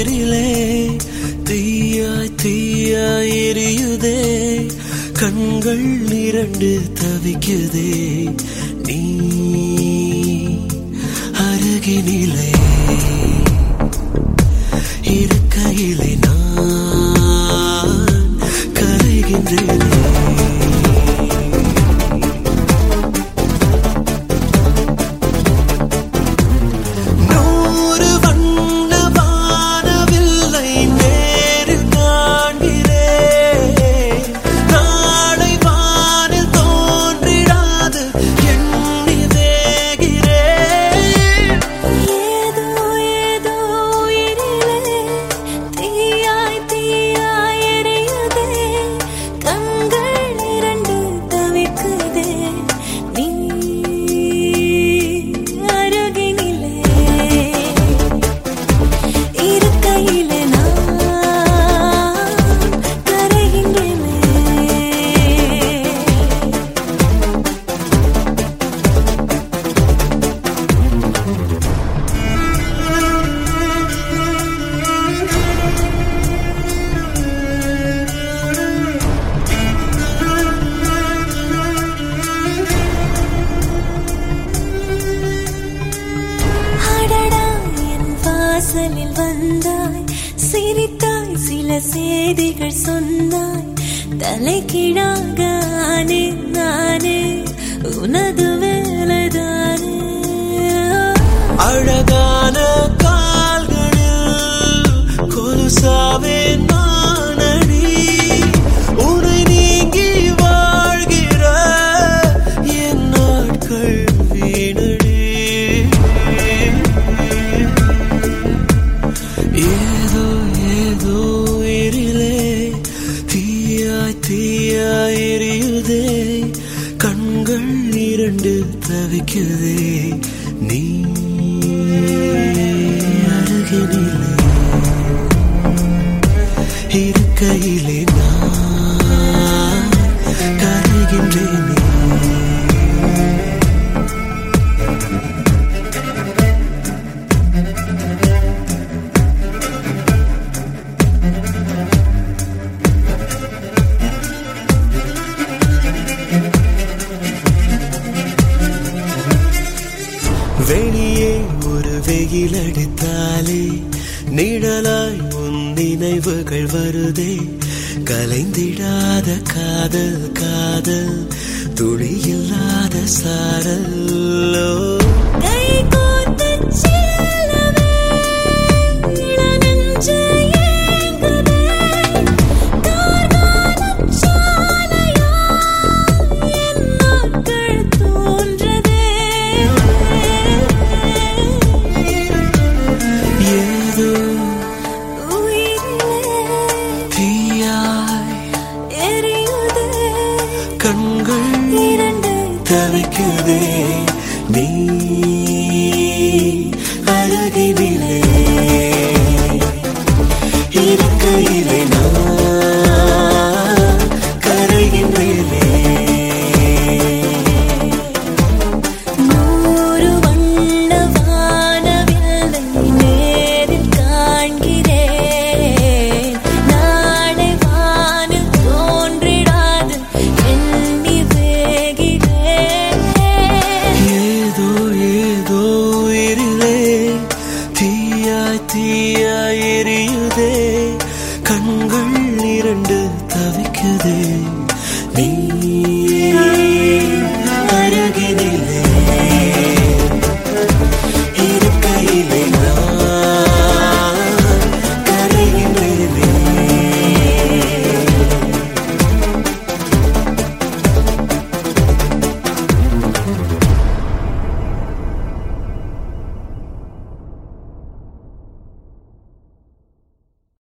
உயிரிலே தீயாய் தீயாய் எரியுதே கண்கள் இரண்டு தவிக்குதே நீ அருகினிலே இருக்கையிலே நான் கரைகின்றேனே நூறு வண்ண வானவில்லை நேரில் காண்கிறேன் நாளை வானில் தோன்றிடாது எண்ணி வேகிறேன் ஏதோ ஏதோ உயிரிலே தீயாய் தீயாய் எரியுதே கண்கள் இரண்டு தவிக்குதே நீ அருகினிலே இருக்கையிலே நான் கரைகின்றேனே அடடா என் வாசலில் வந்தாய் சிரித்தாய் சில செய்திகள் சொன்னாய் தலைகீழாக ஆனேன் நானே உனது வேலைதானே அழகான கால்களில் கொலுசாவே நானடி உன்னை நீங்கி வாழ்கிற என் நாட்கள் வீணடி ஏதோ ஏதோ உயிரிலே தீயாய் தீயாய் எரியுதே கண்கள் இரண்டு தவிக்குதே நீ அருகினிலே இருக்கையிலே நான் கருகின்றேனே வெளியே ஒரு வெயில் அடித்தாலே நிழலாய் உன் நினைவுகள் வருதே கலைந்திடாத காதல் காதல் துளியில்லாத சாரல்லோ கை கோர்த்துச் செல்லவே இளநெஞ்சு ஏங்குதே. கார்காலச் சாலையா என் நாட்கள் தோன்றதே. ஏதோ உயிரிலே தீயாய் எரியுதே. கண்கள் இரண்டு தவிக்குதே நீ அழகினிலே இருக்கையிலே நான் கரைகின்றேனே நூறு வண்ண வானவில்லை நேரில் காண்கிறேன் நாளை வானில் தோன்றிடாது எண்ணி வேகிறேன் ஏதோ ஏதோ உயிரிலே தீயாய் தீயாய் எரியுதே கண்கள் இரண்டு தவிக்குதே நீ